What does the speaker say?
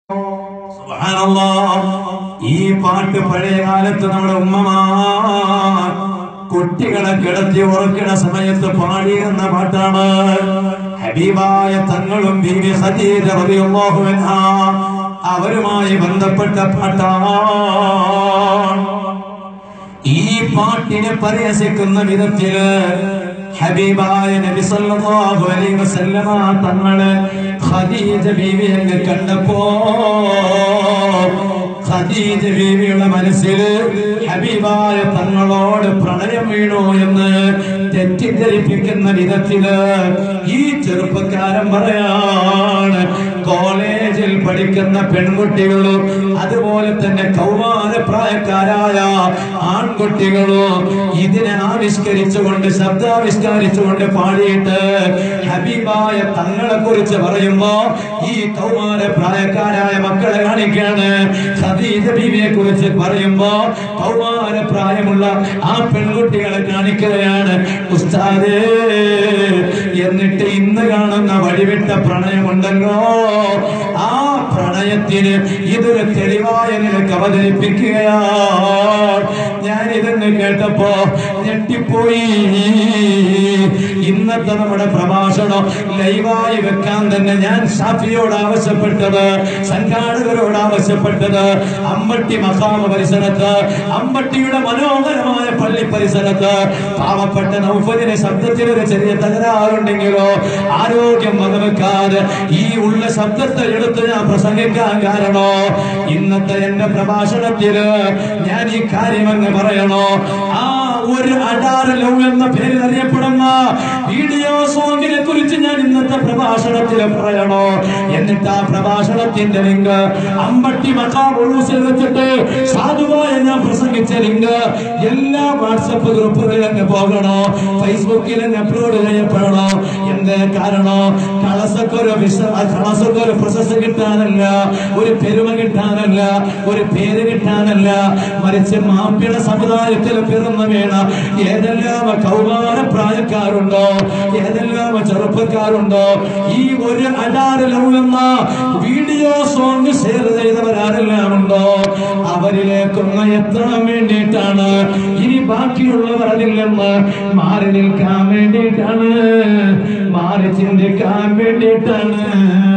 സുബ്ഹാനല്ലാഹ്. ഈ പാട്ട് പഴയ കാലത്ത് നമ്മുടെ ഉമ്മമാർ കുട്ടികളെ കിടത്തി ഉറക്കണ സമയത്ത് പാടിയിരുന്ന പാട്ടാണ് ഹബീബായ തങ്ങളും ബീവി ഖദീജ റളിയല്ലാഹു അൻഹ അവരുമായി ബന്ധപ്പെട്ട പാട്ടാണ് ഈ പാട്ടിനെ പരിഹസിക്കുന്ന വിധത്തില് ഹബീബായ നബി സല്ലല്ലാഹു അലൈഹി വസല്ലമ തങ്ങള് ഖദീജ ബീവി അങ്ങ് കണ്ടപ്പോ ഖദീജ ബീവിയുടെ മനസ്സിൽ ഹബീബായ തങ്ങളോട് പ്രണയം വീണു എന്ന് തെറ്റിദ്ധരിപ്പിക്കുന്ന വിധത്തില് ഈ ചെറുപ്പക്കാരൻ പറയാണ് കോളേജിൽ പഠിക്കുന്ന പെൺകുട്ടികളും അതുപോലെ തന്നെ കൗമാര പ്രായക്കാരായ ആൺകുട്ടികളും ഇതിനെ ആവിഷ്കരിച്ചുകൊണ്ട് ശബ്ദാവിഷ്കരിച്ചുകൊണ്ട് പാടിയിട്ട് ഹബീബായ തങ്ങളെ കുറിച്ച് പറയുമ്പോ ഈ കൗമാര പ്രായക്കാരായ മക്കളെ കാണിക്കാണ് ഖദീജ ബീവിയെ കുറിച്ച് പറയുമ്പോ കൗമാര പ്രായമുള്ള ആ പെൺകുട്ടികളെ കാണിക്കുകയാണ് ഉസ്താദേ എന്നിട്ട് ഇന്ന് കാണുന്ന വഴിവിട്ട പ്രണയമുണ്ടല്ലോ ആ പ്രണയത്തിന് ഇതൊരു തെളിവായ നിലക്ക് അവതരിപ്പിക്കുകയാണ് ഞാൻ ഇതെന്ന് കേട്ടപ്പോ ഞെട്ടിപ്പോയി ഇന്നത്തെ നമ്മുടെ പ്രഭാഷണം ലൈവായി വെക്കാൻ തന്നെ ഞാൻ ഷാഫിയോട് ആവശ്യപ്പെട്ടത് സംഘാടകരോട് ആവശ്യപ്പെട്ടത് അമ്പട്ടി മഹാമ പരിസരത്ത് അമ്പട്ടിയുടെ മനോഹരമായ പള്ളി പരിസരത്ത് പാവപ്പെട്ട നൗഫലിന്റെ ശബ്ദത്തിൽ ഒരു ചെറിയ തകരാറുണ്ടെങ്കിലോ ആരോഗ്യം വകവെക്കാതെ ഈ ഉള്ള ശബ്ദത്തെ എടുത്ത് ഞാൻ പ്രസംഗിക്കാൻ കാരണോ ഇന്നത്തെ എന്റെ പ്രഭാഷണത്തില് ഞാൻ ഈ കാര്യം അങ്ങ് പറയണോ ആ ഒരു അടാര ലവ് എന്ന പേരിൽ അറിയപ്പെടുന്ന വീഡിയോ സോങ്ങിനെ കുറിച്ച് ഞാൻ ഇന്നത്തെ പ്രഭാഷണത്തിൽ പറയണോ എന്നിട്ട് ആ പ്രഭാഷണത്തിന്റെ ലിങ്ക് അമ്പട്ടി മക്കാം ഉറൂസിൽ വെച്ചിട്ട് സാധുവായ ഞാൻ പ്രസംഗിച്ച ലിങ്ക് എല്ലാ വാട്സപ്പ് ഗ്രൂപ്പുകളിൽ അങ്ങ് പോകണോ ഫേസ്ബുക്കിൽ അങ്ങ് അപ്ലോഡ് ചെയ്യപ്പെടണോ എന്ത് കാരണോ കളസക്കൊരു വിശ കളസക്കൊരു പ്രശസ്തി കിട്ടാനല്ല ഒരു പെരുമ കിട്ടാനല്ല ഒരു പേര് കിട്ടാനല്ല മറിച്ച് മാപ്പിള സമുദായത്തിൽ പിറന്നു വീണ ഏതെല്ലാം കൗമാര പ്രായക്കാരുണ്ടോ ഏതെല്ലാം ചെറുപ്പക്കാരുണ്ടോ ഈ ഒരു അടാരലവ് എന്ന വീഡിയോ സോങ് ഷെയർ ചെയ്തവരാരെല്ലാം ഉണ്ടോ അവരിലേക്കൊന്ന് എത്താൻ വേണ്ടിയിട്ടാണ് ഇനി ബാക്കിയുള്ളവർ അതിൽ നിന്ന് മാറി നിൽക്കാൻ വേണ്ടിയിട്ടാണ് മാറി ചിന്തിക്കാൻ വേണ്ടിയിട്ടാണ്